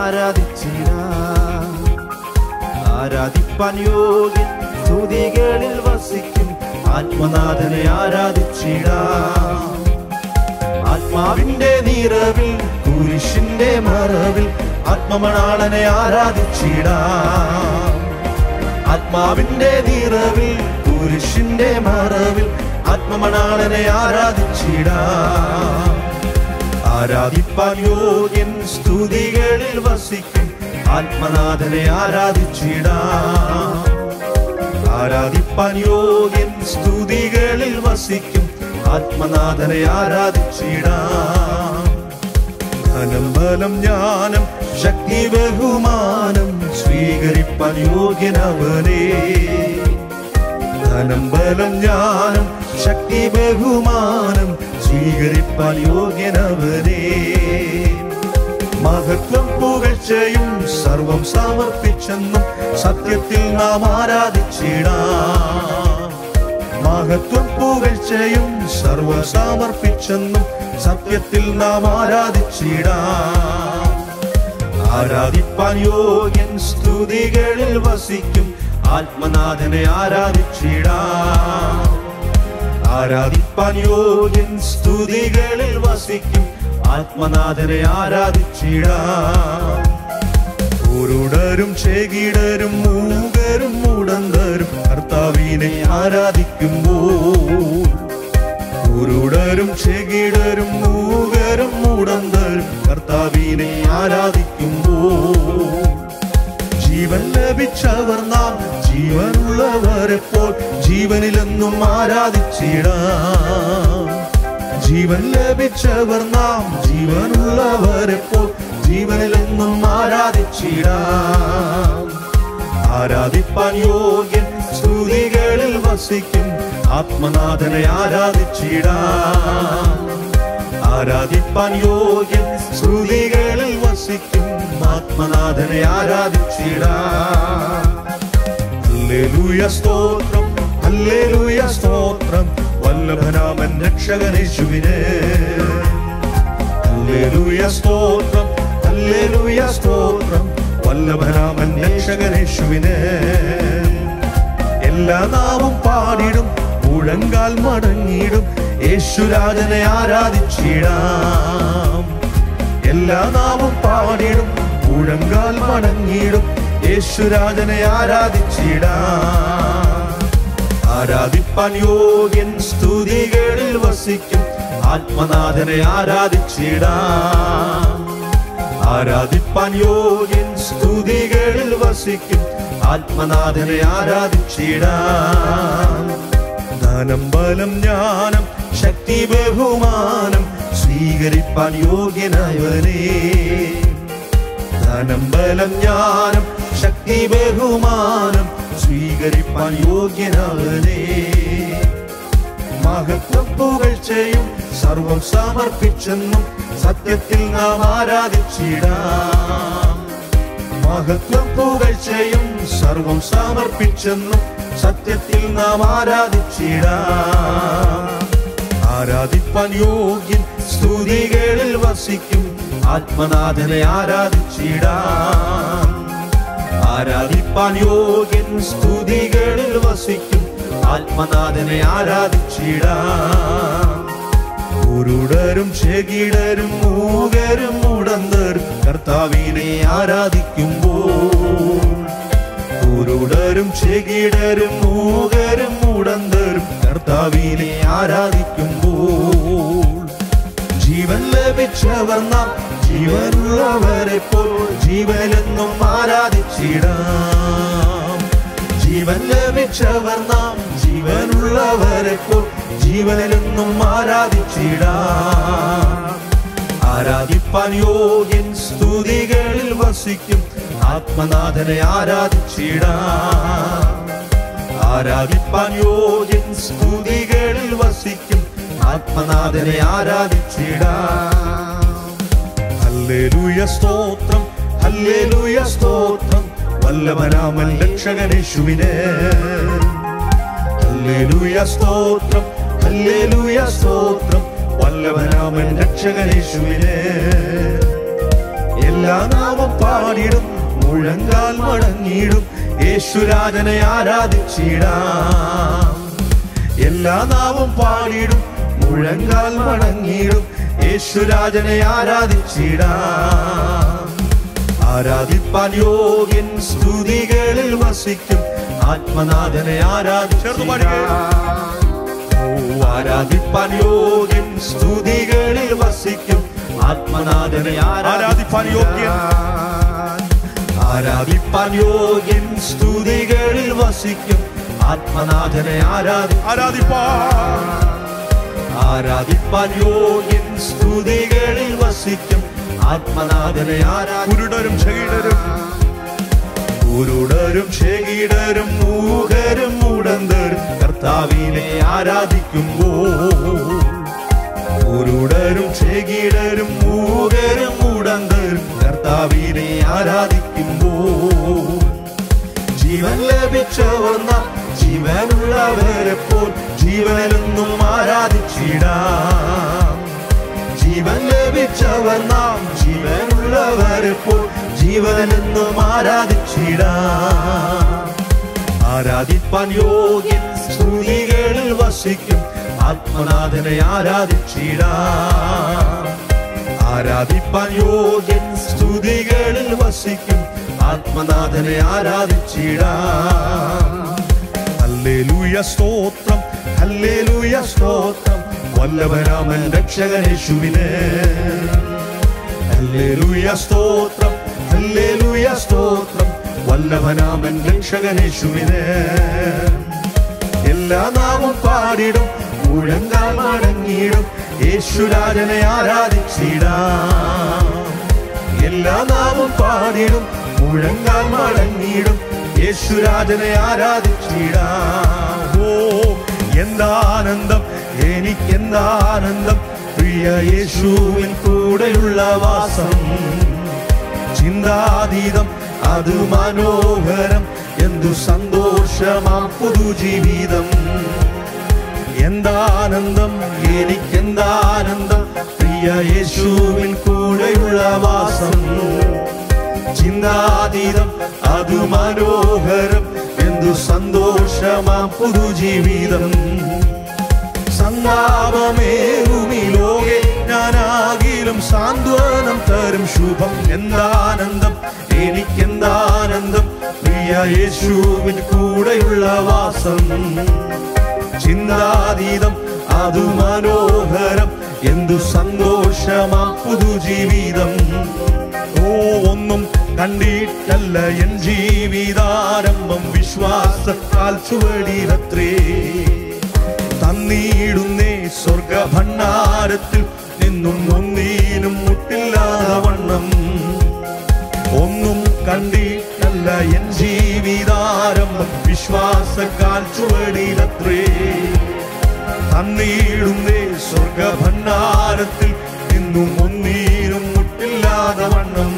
ആരാധിച്ചിടാം ആരാധിപ്പാൻ യോഗ്യൻ സ്തുതികളിൽ വസിക്കും ആത്മനാഥനെ ആരാധിച്ചിടാം ആത്മാവിന്റെ നിറവിൽ കുരിശിന്റെ മറവിൽ ആത്മമണാളനെ ആരാധിച്ചിടാം ആത്മാവിന്റെ നിറവിൽ കുരിശിന്റെ മറവിൽ ആത്മമണാളനെ ആരാധിച്ചിടാം ആരാധിപ്പാൻ യോഗ്യൻ സ്തുതികളിൽ വസിക്കും ആത്മനാഥനെ ആരാധിച്ചിടാം ആരാധിപ്പാൻ യോഗ്യൻ സ്തുതികളിൽ വസിക്കും ആത്മനാഥനെ ആരാധിച്ചിടാം ധനം ബലം ജ്ഞാനം ശക്തി ബഹുമാനം സ്വീകരിപ്പാൻ യോഗ്യനവനേ ധനം ബലം ജ്ഞാനം ശക്തി ബഹുമാനം സ്വീകരിപ്പാൻ യോഗ്യനവനേ മഹത്വം പുകഴ്ചയും സർവം സമർപ്പിച്ചെന്നും സത്യത്തിൽ നാം ആരാധിച്ചിടാം മഹത്വം പുകഴ്ചയും സർവ സമർപ്പിച്ചെന്നും സത്യത്തിൽ നാം ആരാധിച്ചിടാം ആരാധിപ്പാൻ യോഗ്യൻ സ്തുതികളിൽ വസിക്കും ആത്മനാഥനെ ആരാധിച്ചിടാം ആരാധിപ്പാൻ യോഗ്യൻ സ്തുതികളിൽ വസിക്കും ആത്മനാഥനെ ആരാധിച്ചിടാം ൂരുടരും ചേകിടരും മൂകരും മുടന്തരും കർത്താവിനെ ആരാധിക്കുമ്പോൾ ൂരുടരും ചേകിടരും മൂകരും മുടന്തരും കർത്താവിനെ ആരാധിക്കുമ്പോൾ ജീവൻ ലഭിച്ചവർ നാം ജീവനുള്ളവരെപ്പോൾ ജീവനിലെന്നും ആരാധിച്ചിടാം ജീവൻ ലഭിച്ചവർ നാം ജീവനുള്ളവരെപ്പോൾ ജീവനിലെന്നും ആരാധിച്ചിടാം ആരാധിപ്പാൻ യോഗ്യൻ സ്തുതികളിൽ വസിക്കും ആത്മനാഥനെ ആരാധിച്ചിടാം ആരാധിപ്പാൻ യോഗ്യൻ ശ്രുതികളിൽ വസിക്കും ആത്മനാഥനെ ആരാധിച്ചിടാം ഹല്ലേലൂയ സ്തോത്രം ഹല്ലേലൂയ സ്തോത്രം വല്ലഭനാമൻ രക്ഷകനേശുവിനെ ഹല്ലേലൂയ സ്തോത്രം ഹല്ലേലൂയ സ്തോത്രം വല്ലഭനാമൻ രക്ഷകനേശുവിനെ എല്ലാ നാവും പാടിടും മുഴങ്കാൽ മടങ്ങിടും യേശുരാജനെ ആരാധിച്ചിടാം എല്ലാ നാവും പാടിടും മുഴങ്കാൽ മടങ്ങിടും യേശുരാജനെ ആരാധിച്ചിടാം ആരാധിപ്പാൻ യോഗ്യൻ സ്തുതികളിൽ വസിക്കും ആത്മനാഥനെ ആരാധിച്ചിടാം ആരാധിപ്പാൻ യോഗ്യൻ സ്തുതികളിൽ വസിക്കും ആത്മനാഥനെ ആരാധിച്ചിടാം ധനം ബലം ജ്ഞാനം ശക്തി ബഹുമാനം സ്വീകരിപ്പാൻ യോഗ്യനായവനേ ധനം ബലം ജ്ഞാനം ശക്തി ബഹുമാനം സ്വീകരിപ്പാൻ യോഗ്യനാവനേ മഹത്വം പുകഴ്ചയും സർവം സമർപ്പിച്ചെന്നും സത്യത്തിൽ നാം ആരാധിച്ചിടാം മഹത്വം പുകഴ്ചയും സർവം സമർപ്പിച്ചെന്നും സത്യത്തിൽ നാം ആരാധിച്ചിടാം ആരാധിപ്പാൻ യോഗ്യൻ സ്തുതികളിൽ വസിക്കും ആത്മനാഥനെ ആരാധിച്ചിടാം ആരാധിപ്പാൻ യോഗ്യൻ സ്തുതികളിൽ വസിക്കും ആത്മനാഥനെ ആരാധിച്ചിടാം ഉരുടരും ചെകിടരും മൂകരും മുടന്തരും കർത്താവിനെ ആരാധിക്കുമ്പോൾ ഉരുടരും ചെകിടരും മൂകരും മുടന്തരും കർത്താവിനെ ആരാധിക്കുമ്പോൾ ജീവൻ ലഭിച്ചവർ നാം ജീവനുള്ളവരെ പോൽ ജീവനെന്നും ആരാധിച്ചിടാം ജീവൻ ലഭിച്ചവർ നാം ജീവനുള്ളവരെ പോൽ ജീവനെന്നും ആരാധിച്ചിടാം ആരാധിപ്പാൻ യോഗ്യൻ സ്തുതികളിൽ വസിക്കും ആത്മനാഥനെ ആരാധിച്ചിടാം ആരാധിപ്പാൻ യോഗ്യൻ സ്തുതികളിൽ വസിക്കും ആത്മനാഥനെ ആരാധിച്ചിടാം ഹല്ലേലൂയ സ്തോത്രം ഹല്ലേലൂയ സ്തോത്രം വല്ലഭനാമൻ രക്ഷകനേശുവിനെ ഹല്ലേലൂയ സ്തോത്രം ഹല്ലേലൂയ സ്തോത്രം വല്ലഭനാമൻ രക്ഷകനേശുവിനെ എല്ലാ നാമം പാടിടും മുഴങ്കാൽ മടങ്ങിയിടും യേശുരാജനെ ആരാധിച്ചിടാം എല്ലാ നാവും പാടിടും മുഴങ്കാൽ മടങ്ങിയിടും യേശുരാജനെ ആരാധിച്ചിടാം ആരാധിപ്പാൻ യോഗ്യൻ സ്തുതികളിൽ വസിക്കും ആത്മനാഥനെ ആരാധിച്ചിടാം ഓ, ആരാധിപ്പാൻ യോഗ്യൻ സ്തുതികളിൽ വസിക്കും ആത്മനാഥനെ ആരാധിപ്പാൻ യോഗ്യൻ ആരാധിപ്പാൻ യോഗ്യൻ സ്തുതികളിൽ വസിക്കും ആത്മനാഥനെ ആരാധി ആരാധിപ്പാൻ ആരാധിപ്പാൻ യോഗ്യൻ സ്തുതികളിൽ വസിക്കും ആത്മനാഥനെ ആരാധി കുരുടരും ക്ഷീടരും കുരുടരും ക്ഷീടരും മൂകരും ഉടന്തരും കർത്താവിനെ ആരാധിക്കുമ്പോൾ കുരുടരും ക്ഷീടരും മൂകരും ഉടന്തരും കർത്താവിനെ ആരാധിക്കുമ്പോൾ ജീവൻ ലഭിച്ചവർ നാം ജീവനുള്ളവരെ പോൽ ജീവനെന്നും ആരാധിച്ചിടാം ജീവൻ ലഭിച്ചവർ നാം ജീവനുള്ളവരെ പോൽ ജീവനെന്നും ആരാധിച്ചിടാം ആരാധിപ്പാൻ യോഗ്യൻ സ്തുതികളിൽ വസിക്കും ആത്മനാഥനെ ആരാധിച്ചിടാം ആരാധിപ്പാൻ യോഗ്യൻ സ്തുതികളിൽ വസിക്കും ആത്മനാഥനെ ആരാധിച്ചിടാം ഹല്ലേലൂയ സ്തോത്രം ഹല്ലേലൂയ സ്തോത്രം വല്ലഭരാമൻ രക്ഷകനേശുവിനെ ഹല്ലേലൂയ സ്തോത്രം ഹല്ലേലൂയ സ്തോത്രം വല്ലഭനാമൻ രക്ഷകനേശുവിനെ എല്ലാ നാമം പാടിടും മുഴങ്കാൽ മടങ്ങിയിടും യേശുരാജനെ ആരാധിച്ചിടാം എല്ലാ നാമം പാടിടും മുഴങ്കാൽ മടങ്ങിയിടും യേശുരാജനെ ആരാധിച്ചിടാം ഓ എന്താനന്ദം എനിക്കെന്താനന്ദം പ്രിയ യേശുവിൻ കൂടെയുള്ള വാസം ചിന്താതീതം അത് മനോഹരം എന്തു സന്തോഷമാം പുതുജീവിതം എന്താനന്ദം എനിക്കെന്താനന്ദം പ്രിയ യേശുവിൻ കൂടെയുള്ള വാസം ചിന്താതീതം അത് മനോഹരം എന്തു സന്തോഷമാം പുതുജീവിതം സന്താപമേറുമി ലോകെ ഞാനാകിലും സാന്ത്വനം തരും ശുഭം എന്താനന്ദം എനിക്കെന്താനന്ദം പ്രിയ യേശുവിൻ കൂടെയുള്ള വാസം ചിന്താതീതം അത് മനോഹരം എന്തു സന്തോഷമാ പുതുജീവിതം ഓ ഒന്നും കണ്ടിട്ടല്ല എൻ ജീവിതാരംഭം വിശ്വാസത്താൽ ചുവടിരത്രേ തന്നീടുന്നേ സ്വർഗ ഭണ്ഡാരത്തിൽ നിന്നും ഒന്നീനും മുട്ടില്ലാതെ വണ്ണം ഒന്നും കണ്ടിട്ടല്ല എൻ ജീവിതാരംഭം വിശ്വാസക്കാൽ ചുവടിലത്രേ തന്നീടുന്നേ സ്വർഗ ഭണ്ഡാരത്തിൽ നിന്നും ഒന്നീനും മുട്ടില്ലാതെ വണ്ണം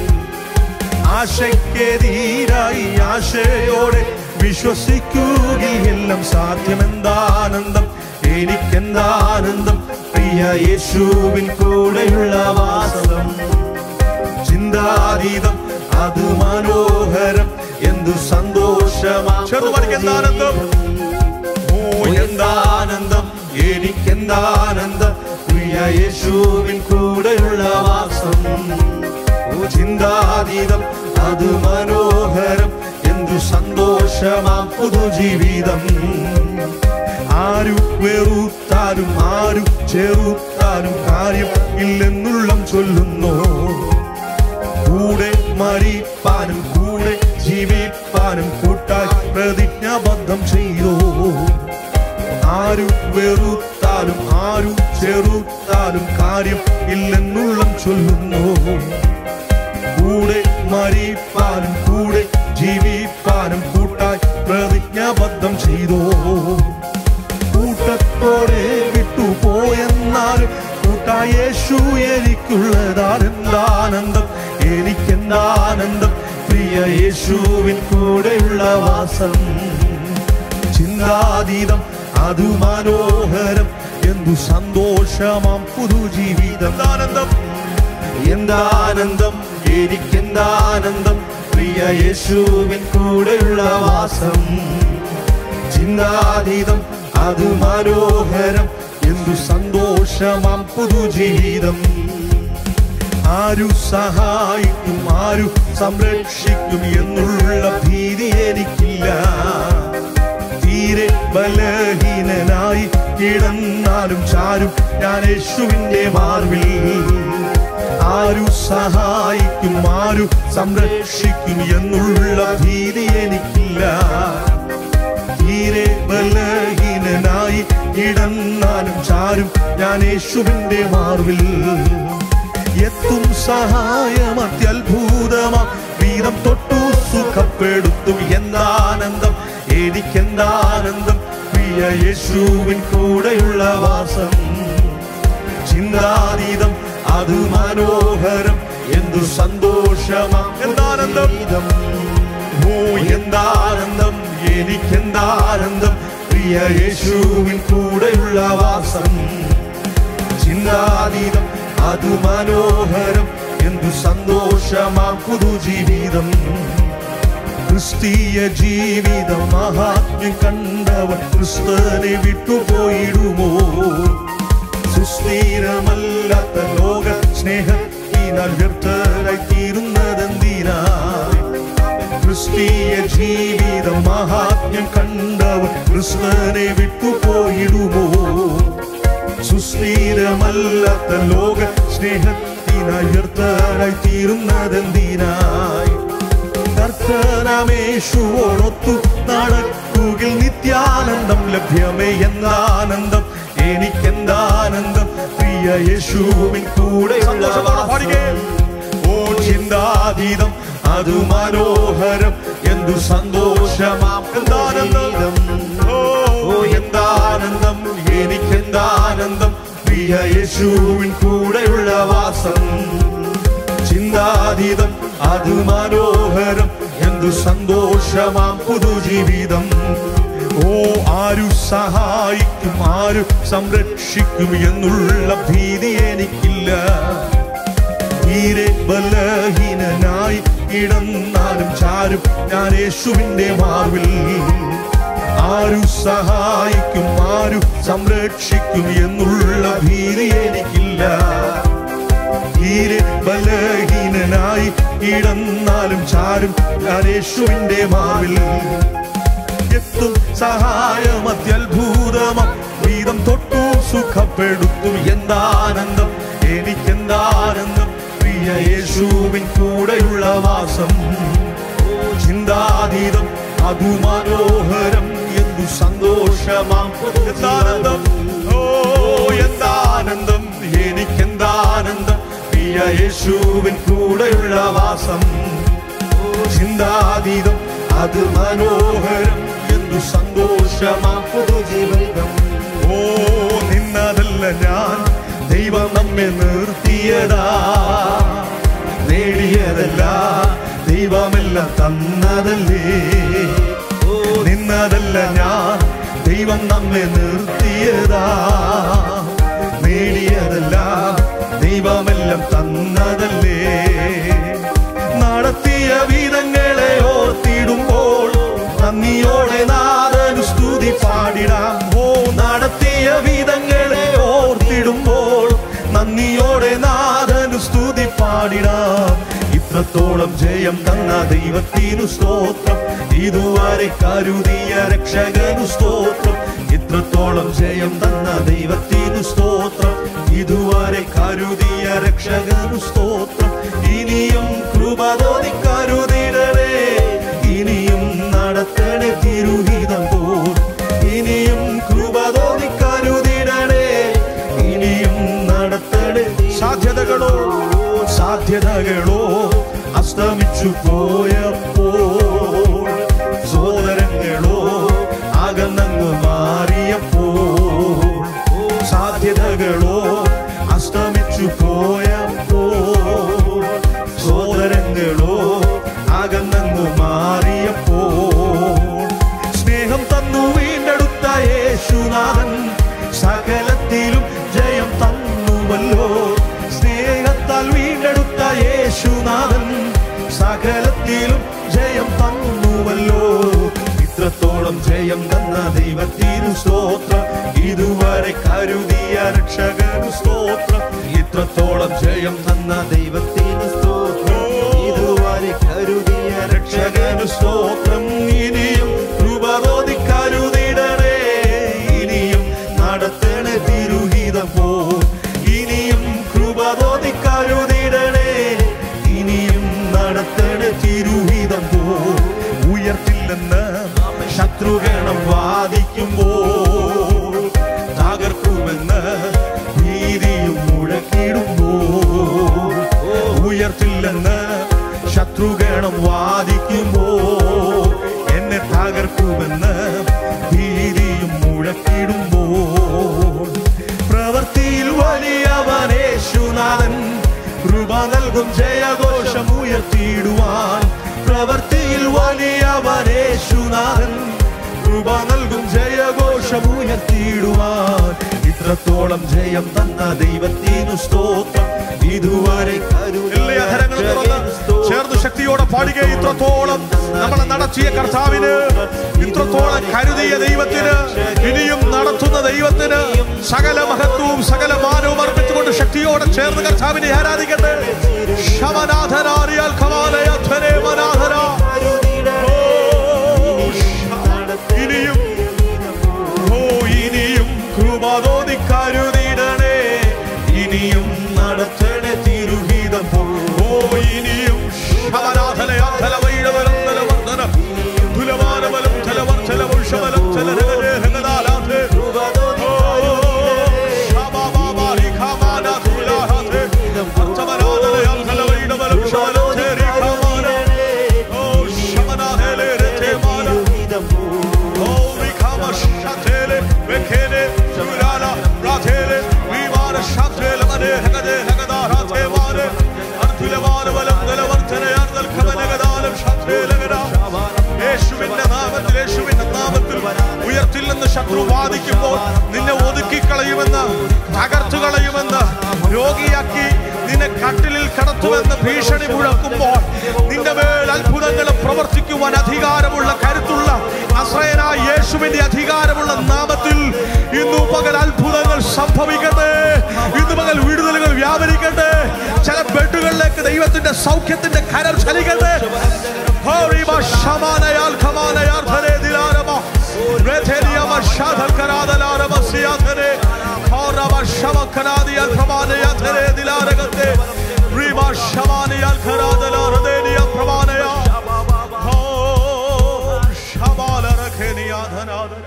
ആശയ്ക്കെതിരായി ആശയോടെ വിശ്വസിക്കുകയെല്ലാം സാധ്യമെന്താനന്ദം എനിക്കെന്താനന്ദം പ്രിയ യേശുവിൻ കൂടെയുള്ള വാസം ചിന്താതീതം അത് മനോഹരം എന്തു സന്തോഷമാ ചെറുപടിക്കെന്താനന്ദം ഓ എന്താനന്ദം എനിക്കെന്താനന്ദം പ്രിയ യേശുവിൻ കൂടെയുള്ള വാസം ഓ ചിന്താതീതം അത് മനോഹരം എന്തു സന്തോഷമാം പുതുജീവിതം ആരു വെറുത്താലും ആരു ചെറുത്താലും കാര്യം ഇല്ലെന്നുള്ളം ചൊല്ലുന്നു കൂടെ മരിപ്പാനും കൂടെ ജീവിപ്പാനും കൂട്ടായി പ്രതിജ്ഞാബദ്ധം ചെയ്തു ആരു വെറുത്താലും ആരു ചെറുത്താലും കാര്യം ഇല്ലെന്നുള്ളം ചൊല്ലുന്നു കൂടെ മരിപ്പാനും കൂടെ ജീവിപ്പാനും കൂട്ടായി പ്രതിജ്ഞാബദ്ധം ചെയ്തോ കൂട്ടത്തോടെ വിട്ടുപോയെന്നാൽ കൂട്ടായ യേശു എനിക്കുള്ളതാരെന്താനന്ദം എനിക്കെന്താനന്ദം പ്രിയ യേശുവിൻ കൂടെയുള്ള വാസം ചിന്താതീതം അത് മനോഹരം എന്തു സന്തോഷമാം പുതുജീവിതം ആനന്ദം എന്താനന്ദം എനിക്കെന്താനന്ദം പ്രിയ യേശുവിൻ കൂടെയുള്ള വാസം ചിന്താതീതം അത് മനോഹരം എന്തു സന്തോഷമാം പുതുജീവിതം ആരു സഹായിക്കും ആരു സംരക്ഷിക്കും എന്നുള്ള ഭീതി എനിക്കില്ല തീരെ ബലഹീനനായി കിടന്നാലും ചാരും ഞാൻ യേശുവിന്റെ മാർവിൽ ആരു സഹായിക്കും ആരു സംരക്ഷിക്കും എന്നുള്ള ഭീതി എനിക്കില്ല തീരെ ബലഹീനനായി കിടന്നാലും ചാരും ഞാൻ യേശുവിന്റെ മാർവിൽ എത്തും സഹായം അത്യത്ഭുതമാ വീതം തൊട്ടു സുഖപ്പെടുത്തും എന്താനന്ദം എനിക്കെന്താനന്ദം പ്രിയ യേശുവിൻ കൂടെയുള്ള വാസം ചിന്താതീതം അത് മനോഹരം എന്തു സന്തോഷമാ എന്താനന്ദം ഓ എന്താനന്ദം എനിക്കെന്താനന്ദം പ്രിയ യേശുവിൻ കൂടെയുള്ള വാസം ചിന്താതീതം അത് മനോഹരം എന്തു സന്തോഷമാം പുതുജീവിതം ക്രിസ്തീയ ജീവിതം മഹാത്മ്യം കണ്ടവൻ ക്രിസ്തനെ വിട്ടുപോയിടുമോ സുസ്ഥിരമല്ലാത്ത ലോക സ്നേഹത്തിനാൽ വ്യർത്ഥരായി തീരുന്നതെന്തിനാ ക്രിസ്തീയ ജീവിതം മഹാത്മ്യം കണ്ടവൻ ക്രിസ്തനെ വിട്ടുപോയിടുമോ സുസ്ഥിരമല്ലാത്ത ലോക സ്നേഹത്തിനായി വ്യർത്ഥരായി തീരുന്നതെന്തിനായി കർത്തനമേശുവോടൊത്തു നടക്കുകിൽ നിത്യാനന്ദം ലഭ്യമേ എന്താനന്ദം എനിക്കെന്താനന്ദം പ്രിയ യേശുവിൻ കൂടെ ഓ ചിന്താതീതം അത് മനോഹരം എന്തു സന്തോഷമാം എന്താനന്ദം ഓ എന്താനന്ദം എനിക്കെന്താനന്ദം പ്രിയ യേശുവിൻ കൂടെയുള്ള വാസം ചിന്താതീതം അത് മനോഹരം എന്തു സന്തോഷമാം പുതുജീവിതം ഓ ആരു സഹായിക്കും ആരു സംരക്ഷിക്കും എന്നുള്ള ഭീതി എനിക്കില്ല തീരെ ബലഹീനനായി കിടന്നാലും ചാരും ഞാൻ യേശുവിന്റെ മാർവിൽ ആരു സഹായിക്കും ആരു സംരക്ഷിക്കും എന്നുള്ള ഭീതി എനിക്കില്ല തീരെ ബലഹീനനായി കിടന്നാലും ചാരും ഞാൻ യേശുവിന്റെ മാവിൽ എത്തും സഹായം അത്യത്ഭുതമം വീതം തൊട്ടു സുഖപ്പെടുത്തും എന്താനന്ദം എനിക്കെന്താനന്ദം പ്രിയ യേശുവിൻ കൂടെയുള്ള വാസം ചിന്താതീതം അതു മനോഹരം എന്തു സന്തോഷമാം എന്താനന്ദം ഓ എന്താനന്ദം എനിക്കെന്താനന്ദം പ്രിയ യേശുവിൻ കൂടെയുള്ള വാസം ചിന്താതീതം അത് മനോഹരം എന്തു സന്തോഷമാം പുതുജീവിതം ഓ നിന്നതല്ല ഞാൻ ദൈവം നമ്മെ നിർത്തിയതാ നേടിയതല്ല ദൈവമെല്ലാം തന്നതല്ലേ നിന്നതല്ല ഞാൻ ദൈവം നമ്മെ നിർത്തിയതാ നേടിയതല്ല ദൈവമെല്ലാം തന്നതല്ലേ നടത്തിയ വിധങ്ങളെ ഓർത്തിടുമ്പോൾ നന്ദിയോടെ നാദനു സ്തുതി പാടിടാം ഓ നടത്തിയ വിധങ്ങളെ ഓർത്തിടുമ്പോൾ നന്ദിയോടെ നാദനു സ്തുതി പാടിടാം ഇത്രത്തോളം ജയം തന്ന ദൈവത്തിനു സ്തോത്രം ഇതുവരെ കരുതിയ രക്ഷകനു സ്തോത്രം ഇത്രത്തോളം ജയം തന്ന ദൈവത്തിനു സ്തോത്രം ഇതുവരെ കരുതിയ രക്ഷകനു സ്തോത്രം ഇനിയും കൃപ തോന്നി കരുതിടണേ ഇനിയും നടത്തണേ തിരുഹിതം പോൽ ഇനിയും കൃപ തോന്നി കരുതിടണേ ഇനിയും നടത്തണേ സാധ്യതകളോ സാധ്യതകളോ അസ്തമിച്ചു പോയപ്പോൾ സോദരങ്ങളോ അകന്നങ്ങ് മാറിയപ്പോൾ സാധ്യതകളോ അസ്തമിച്ചു പോയപ്പോൾ സോദരങ്ങളോ അകന്നങ്ങ് മാറിയപ്പോൾ സ്നേഹം തന്നു വീണ്ടെടുത്ത യേശുനാഥൻ സകലത്തിലും ജയം തന്നുവല്ലോ സ്നേഹത്താൽ വീണ്ടെടുത്ത മരണത്തിലും ജയം തന്നുവല്ലോ ഇത്രത്തോളം ജയം തന്ന ദൈവത്തിനു സ്തോത്രം ഇതുവരെ കരുതിയ രക്ഷകനു സ്തോത്രം ഇത്രത്തോളം ജയം തന്ന ദൈവത്തിനു സ്തോത്രം ഇതുവരെ കരുതിയ രക്ഷകനു സ്തോത്രം ഇനിയും കൃപതോതി കരുതിടണേ ഇനിയും നടത്തണേ തിരുഹിതം പോ ഇനിയും കൃപതോതി കരുതിടണേ ഇനിയും നടത്തണേ തിരുഹിതം പോ ഉയർത്തില്ലെന്ന് ശത്രുഗണം വാദിക്കുമ്പോൾ തകർക്കുമെന്ന് ഭീതിയും മുഴക്കിടുമ്പോൾ ഉയർത്തില്ലെന്ന് ശത്രുഗണം വാദിക്കുമ്പോൾ എന്നെ തകർക്കുമെന്ന് ഭീതിയും മുഴക്കിടുമ്പോൾ പ്രവൃത്തിയിൽ വലിയവനേശുനാഥൻ കൃപ നൽകും ജയഘോഷം ഉയർത്തിയിടുവാൻ പ്രവൃത്തിയിൽ വലിയവനേശുനാഥൻ കൃപ നൽകും ജയഘോഷം ഉയർത്തിയിടുവാൻ ഇത്രത്തോളം ജയം തന്ന ദൈവത്തിനു സ്തോത്രം ഇതുവരെ എല്ലാ അധരങ്ങളും തുറന്ന് ചേർന്ന് ശക്തിയോടെ പാടുക ഇത്രത്തോളം നമ്മളെ നടത്തിയ കർത്താവിന് ഇത്രത്തോളം കരുതിയ ദൈവത്തിന് ഇനിയും നടത്തുന്ന ദൈവത്തിന് സകല മഹത്വവും സകല മാനവും അർപ്പിച്ചുകൊണ്ട് ശക്തിയോടെ ചേർന്ന് കർത്താവിനെ ആരാധിക്കട്ടെ ശമനാഥനാരിയാൽ കമാലയധ്വനേ മനാഥന ഓ, ഇനിയും ഓ ഇനിയും കൃപ തോന്നി കരുതിടണേ ഇനിയും നടത്തണേ തിരുഹിതം പോ. ഓ ഇനിയും ശമനാഥലയാഥല വൈഡവരം തലവർദ്ധന തുലമാനബലം തലവർദ്ധലവും ശബലം തലരഗരേ ഹഗദാലാഥേ. ഓ, ശബാബാബാരി ഖമാന തുലാഹാഥേ. അർത്ഥമനാഥലയാഥല വൈഡവരം ശബലം തേരി ഖമാന. ഓ, ശമനാഥേലേ രഥേ മാന. Holy Kama Shatele, Bekele, Surala, Ratele, Vivara Shatele, Mane, Hagade, Hagada, Rate, Mane, Arthulevana, Valam, Delavartane, Ardal, Kamanagadalam, Shatele, Gada. യേശുവിന്റെ നാമത്തിൽ യേശുവിന്റെ നാമത്തിൽ ഉയർത്തില്ലെന്ന് ശത്രു വാദിക്കുമ്പോൾ നിന്നെ ഒതുക്കി കളയുമെന്ന് തകർത്തു കളയുമെന്ന് രോഗിയാക്കി നിന്നെ കട്ടിലിൽ കടത്തുമെന്ന് ഭീഷണി മുഴക്കുമ്പോൾ നിന്റെ മേൽ അത്ഭുതങ്ങൾ പ്രവർത്തിക്കുവാൻ അധികാരമുള്ള കരുത്തുള്ള നസ്രയനായ യേശുവിന്റെ അധികാരമുള്ള നാമത്തിൽ ഇന്നു പകൽ അത്ഭുതങ്ങൾ സംഭവിക്കട്ടെ ഇന്നു പകൽ വിടുതലുകൾ വ്യാപരിക്കട്ടെ ചില ബെഡുകളിലേക്ക് ദൈവത്തിന്റെ സൗഖ്യത്തിന്റെ കരം ചലിക്കട്ടെ ഹോറിമ ശമാനയാൽ ഖമാനയാൽ ധരേ ദിലാരമ രഥേരിയമ ശാധൽ കരാദലാരമ സിയാധരേ ഹോറമ ശമഖനാദിയാൽ ഖമാനയാ ധരേ ദിലാരഗത്തെ റിമ ശമാനയാൽ ഖരാദലാരദേനിയ പ്രമാനയാ ഹോം ശമാലരഖേനിയാധനാദന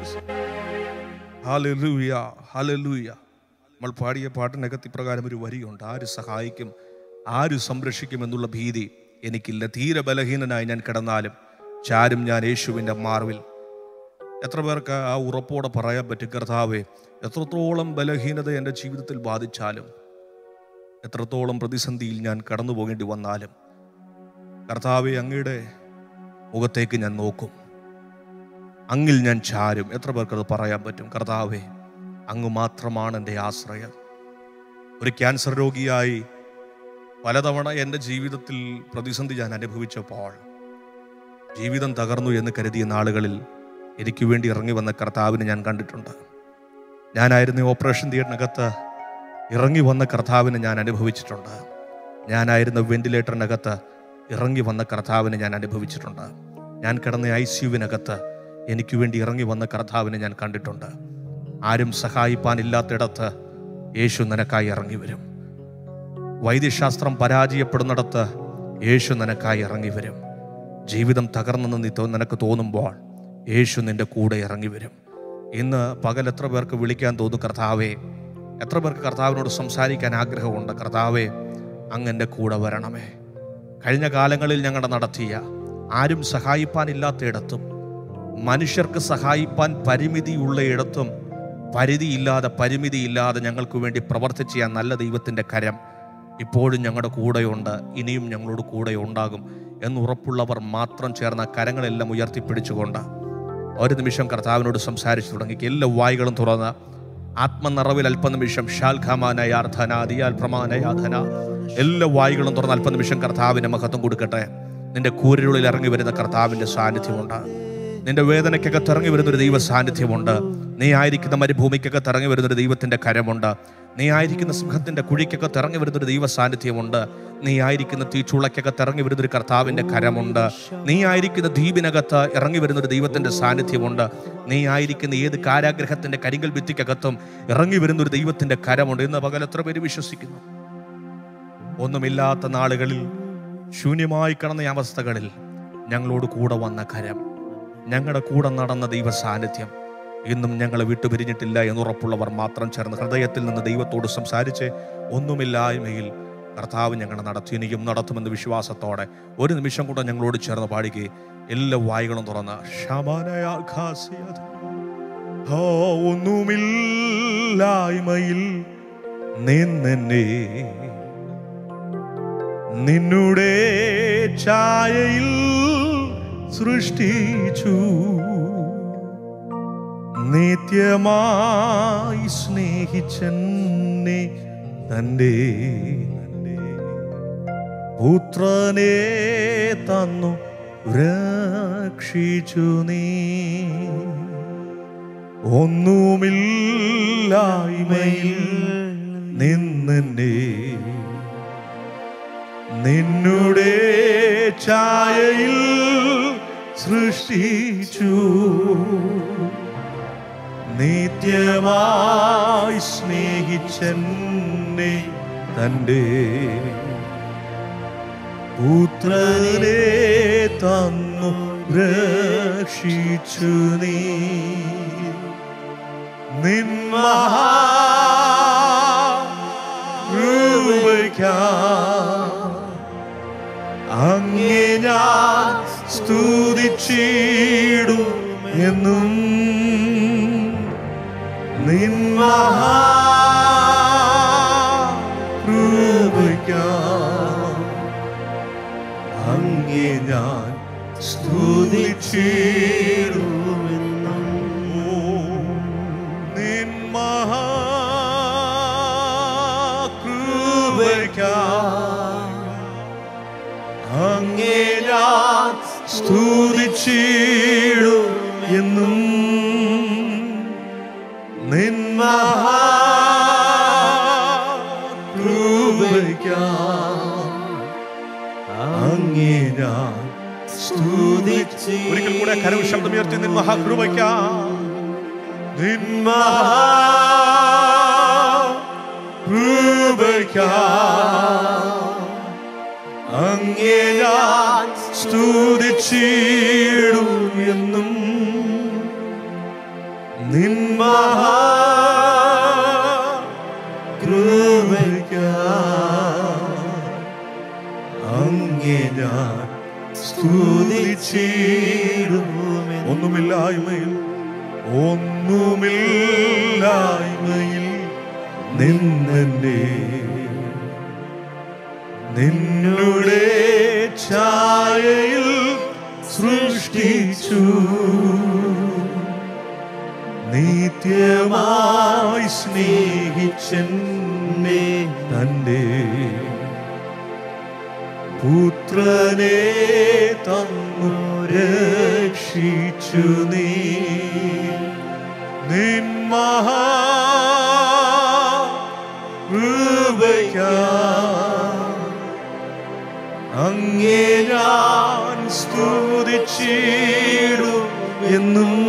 ഹല്ലേലൂയ ഹല്ലേലൂയ നമ്മൾ പാടിയ പാട്ടിനകത്ത് ഇപ്രകാരം ഒരു വരിയുണ്ട് ആര് സഹായിക്കും ആര് സംരക്ഷിക്കും എന്നുള്ള ഭീതി എനിക്കില്ല തീരെ ബലഹീനനായി ഞാൻ കിടന്നാലും ചാരും ഞാൻ യേശുവിൻ്റെ മാർവിൽ എത്ര പേർക്ക് ആ ഉറപ്പോടെ പറയാൻ പറ്റും കർത്താവേ എത്രത്തോളം ബലഹീനത എൻ്റെ ജീവിതത്തിൽ ബാധിച്ചാലും എത്രത്തോളം പ്രതിസന്ധിയിൽ ഞാൻ കടന്നു പോകേണ്ടി വന്നാലും കർത്താവെ അങ്ങയുടെ മുഖത്തേക്ക് ഞാൻ നോക്കും അങ്ങിൽ ഞാൻ ചാരും എത്ര പേർക്കത് പറയാൻ പറ്റും കർത്താവെ അങ്ങ് മാത്രമാണ് എൻ്റെ ആശ്രയം ഒരു ക്യാൻസർ രോഗിയായി പലതവണ എൻ്റെ ജീവിതത്തിൽ പ്രതിസന്ധി ഞാൻ അനുഭവിച്ചപ്പോൾ ജീവിതം തകർന്നു എന്ന് കരുതിയ നാളുകളിൽ എനിക്ക് വേണ്ടി ഇറങ്ങി വന്ന കർത്താവിനെ ഞാൻ കണ്ടിട്ടുണ്ട് ഞാനായിരുന്നു ഈ ഓപ്പറേഷൻ തിയേറ്ററിനകത്ത് ഇറങ്ങി വന്ന കർത്താവിനെ ഞാൻ അനുഭവിച്ചിട്ടുണ്ട് ഞാനായിരുന്ന വെന്റിലേറ്ററിനകത്ത് ഇറങ്ങി വന്ന കർത്താവിനെ ഞാൻ അനുഭവിച്ചിട്ടുണ്ട് ഞാൻ കിടന്ന ഐ സിയുവിനകത്ത് എനിക്ക് വേണ്ടി ഇറങ്ങി വന്ന കർത്താവിനെ ഞാൻ കണ്ടിട്ടുണ്ട് ആരും സഹായിപ്പാനില്ലാത്തിടത്ത് യേശു നിനക്കായി ഇറങ്ങി വരും വൈദ്യശാസ്ത്രം പരാജയപ്പെടുന്നിടത്ത് യേശു നിനക്കായി ഇറങ്ങി വരും ജീവിതം തകർന്നെന്ന് നീ തോ- നിനക്ക് തോന്നുമ്പോൾ യേശു നിന്റെ കൂടെ ഇറങ്ങി വരും ഇന്ന് പകൽ എത്ര പേർക്ക് വിളിക്കാൻ തോന്നും കർത്താവേ എത്ര പേർക്ക് കർത്താവിനോട് സംസാരിക്കാൻ ആഗ്രഹമുണ്ട് കർത്താവേ അങ്ങ് എൻ്റെ കൂടെ വരണമേ കഴിഞ്ഞ കാലങ്ങളിൽ ഞങ്ങളുടെ നടത്തിയ ആരും സഹായിപ്പാനില്ലാത്തയിടത്തും മനുഷ്യർക്ക് സഹായിപ്പാൻ പരിമിതിയുള്ള ഇടത്തും പരിധിയില്ലാതെ പരിമിതിയില്ലാതെ ഞങ്ങൾക്ക് വേണ്ടി പ്രവർത്തിച്ച ആ നല്ല ദൈവത്തിൻ്റെ കരം ഇപ്പോഴും ഞങ്ങളുടെ കൂടെയുണ്ട് ഇനിയും ഞങ്ങളോട് കൂടെ ഉണ്ടാകും എന്ന് ഉറപ്പുള്ളവർ മാത്രം ചേർന്ന കരങ്ങളെല്ലാം ഉയർത്തിപ്പിടിച്ചുകൊണ്ട് ഒരു നിമിഷം കർത്താവിനോട് സംസാരിച്ചു തുടങ്ങി എല്ലാ വായികളും തുറന്ന് ആത്മനിറവിൽ അല്പനിമിഷം ഷാൽഖമാനയാർത്ഥന ദിയാൽ പ്രമാനയാധന എല്ലാ വായികളും തുറന്ന് അല്പനിമിഷം കർത്താവിന് മഹത്വം കൊടുക്കട്ടെ നിന്റെ കൂരരുള്ളിൽ ഇറങ്ങി വരുന്ന കർത്താവിൻ്റെ സാന്നിധ്യമുണ്ട് നിന്റെ വേദനയ്ക്കകത്ത് ഇറങ്ങി വരുന്നൊരു ദൈവ സാന്നിധ്യമുണ്ട് നീ ആയിരിക്കുന്ന മരുഭൂമിക്കകത്ത് ഇറങ്ങി വരുന്നൊരു ദൈവത്തിൻ്റെ കരമുണ്ട് നീ ആയിരിക്കുന്ന സിംഹത്തിൻ്റെ കുഴിക്കകത്ത് ഇറങ്ങി വരുന്നൊരു ദൈവ സാന്നിധ്യമുണ്ട് നീ ആയിരിക്കുന്ന തീച്ചുളയ്ക്കകത്ത് ഇറങ്ങി വരുന്നൊരു കർത്താവിൻ്റെ കരമുണ്ട് നീ ആയിരിക്കുന്ന ദ്വീപിനകത്ത് ഇറങ്ങി വരുന്നൊരു ദൈവത്തിൻ്റെ സാന്നിധ്യമുണ്ട് നീ ആയിരിക്കുന്ന ഏത് കാരാഗ്രഹത്തിൻ്റെ കരിങ്കൽ ഭിത്തിക്കകത്തും ഇറങ്ങി വരുന്നൊരു ദൈവത്തിൻ്റെ കരമുണ്ട് ഇന്ന് പകൽ എത്ര പേര് വിശ്വസിക്കുന്നു ഒന്നുമില്ലാത്ത നാളുകളിൽ ശൂന്യമായി കിടന്ന ഈ അവസ്ഥകളിൽ ഞങ്ങളോട് കൂടെ വന്ന കരം ഞങ്ങളുടെ കൂടെ നടന്ന ദൈവ സാന്നിധ്യം ഇന്നും ഞങ്ങളെ വിട്ടുപിരിഞ്ഞിട്ടില്ല എന്നുറപ്പുള്ളവർ മാത്രം ചേർന്ന് ഹൃദയത്തിൽ നിന്ന് ദൈവത്തോട് സംസാരിച്ച് ഒന്നുമില്ലായ്മയിൽ കർത്താവ് ഞങ്ങളെ നടത്തി ഇനിയും നടത്തുമെന്ന വിശ്വാസത്തോടെ ഒരു നിമിഷം കൂടെ ഞങ്ങളോട് ചേർന്ന് പാടുകയും എല്ലാ വായികളും തുറന്ന് ശമനയാഘാസിയത് ആ, ഒന്നുമില്ലായ്മയിൽ നിന്നെ നിന്നുടെ ഛായയിൽ സൃഷ്ടിച്ചു നിത്യമായി സ്നേഹിച്ചെന്നെ തൻ്റെ പുത്രനെ തന്നു രക്ഷിച്ചു നീ ഒന്നുമില്ലായ്മയിൽ നിന്നെ നിന്നുടെ ഛായയിൽ സൃഷ്ടിച്ചു നിത്യമായി സ്നേഹിച്ചെന്നെ തൻ്റെ പുത്രനെ തന്നു രക്ഷിച്ചു നീ നിന്മഹാ അങ്ങേ ഞാൻ സ്തുതിച്ചിടും എന്നും നിന്മഹാ അങ്ങേ ഞാൻ സ്തുതിച്ചിടുമെന്നും നിന്മഹാ അങ്ങേ ഞാൻ സ്തുതിച്ചിടും എന്നും നിന്മഹാ അങ്ങേ ഞാൻ സ്തുതിച്ച് ഒരിക്കൽ കൂടെ കരവ് ശബ്ദമുയർത്തി നിൻ മഹാകൃപയ്ക്ക നിൻ മഹാകൃപയ്ക്ക അങ്ങേ ഞാൻ സ്തുതിച്ചിടും എന്നും നിൻ മഹാകൃപയ്ക്ക അങ്ങേ ഞാൻ സ്തുതിച്ചിടുമേ ഒന്നുമില്ലായ്മയിൽ ഒന്നുമില്ലായ്മയിൽ നിന്നെ നിന്നുടെ ഛായയിൽ സൃഷ്ടിച്ചു നിത്യമായി സ്നേഹിച്ചെന്നെ തൻ്റെ പുത്രനെ തന്നു രക്ഷിച്ചു നീ നിൻ മഹാ അങ്ങേ ഞാൻ സ്തുതിച്ചിടും എന്നും